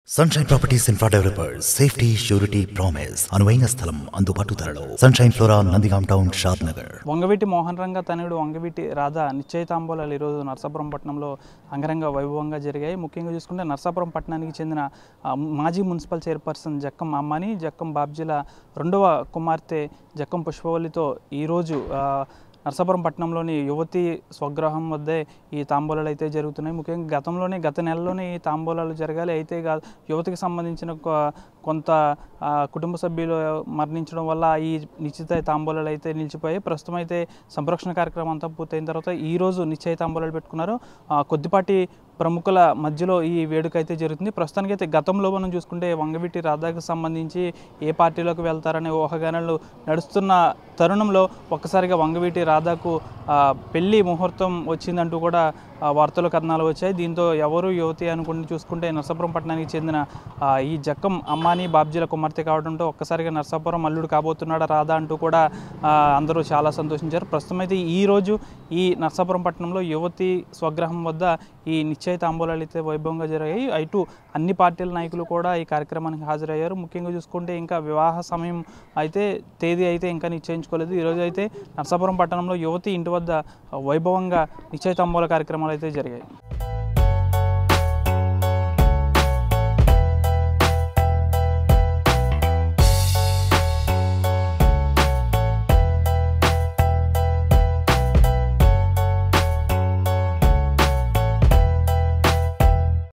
sunshine Properties Infra Developers safety surety promise అనువైన స్థలం అందుబాటు ధరలో Sunshine Flora Nandigama town Shad Nagar Vangaveeti Mohan Ranga తనయుడు వంగవీటి రాధా నిశ్చయితాంబోలాలు ఈరోజు నర్సాపురం పట్టణంలో అంగరంగ వైభవంగా జరిగాయి ముఖ్యంగా చూసుకుంటే నర్సాపురం పట్టణానికి చెందిన ఆ, మాజీ మున్సిపల్ చైర్పర్సన్ జక్కం అమ్మాని జక్కం బాబ్జీల రెండవ కుమార్తె జక్కం పుష్పవల్లితో ఈరోజు ఆ, నర్సాపురం పట్టణంలోని యువతి స్వగృహం వద్దే ఈ తాంబూలాలు అయితే జరుగుతున్నాయి ముఖ్యంగా గతంలోనే గత నెలలోనే ఈ తాంబూలాలు జరగాలి అయితే గా- యువతికి సంబంధించిన కొ- కొంత ఆ, కుటుంబ సభ్యులు మరణించడం వల్ల ఈ నిశ్చిత తాంబూలాలు అయితే నిలిచిపోయాయి ప్రస్తుతం అయితే సంరక్షణ కార్యక్రమం అంతా పూర్తయిన తర్వాత ఈ రోజు నిశ్చయ తాంబూలాలు పెట్టుకున్నారు ఆ, కొద్దిపాటి ప్రముఖుల మధ్యలో ఈ వేడుక అయితే జరుగుతుంది ప్రస్తుతానికి అయితే గతంలో మనం చూసుకుంటే వంగవీటి రాధాకు సంబంధించి ఏ పార్టీలోకి వెళ్తారనే ఊహాగానాలు నడుస్తున్న తరుణంలో ఒక్కసారిగా వంగవీటి రాధాకు ఆ, పెళ్లి ముహూర్తం వచ్చిందంటూ కూడా ఆ, వార్తలు కథనాలు వచ్చాయి దీంతో ఎవరు యువతి అనుకుని చూసుకుంటే నర్సాపురం పట్టణానికి చెందిన ఆ, ఈ జక్కం అమ్మాని బాబ్జీల కుమార్తె కావడంతో ఒక్కసారిగా నర్సాపురం అల్లుడు కాబోతున్నాడా రాధా అంటూ కూడా ఆ, అందరూ చాలా సంతోషించారు ప్రస్తుతం అయితే ఈ రోజు ఈ నర్సాపురం పట్టణంలో యువతి స్వగ్రహం వద్ద ఈ నిశ్చయ తాంబూలాలు అయితే వైభవంగా జరిగాయి ఇటు అన్ని పార్టీల నాయకులు కూడా ఈ కార్యక్రమానికి హాజరయ్యారు ముఖ్యంగా చూసుకుంటే ఇంకా వివాహ సమయం అయితే తేదీ అయితే ఇంకా నిశ్చయించుకోలేదు ఈరోజు అయితే నర్సాపురం పట్టణంలో యువతి ఇంటి వద్ద వైభవంగా నిశ్చయ తాంబూల కార్యక్రమాలు అయితే జరిగాయి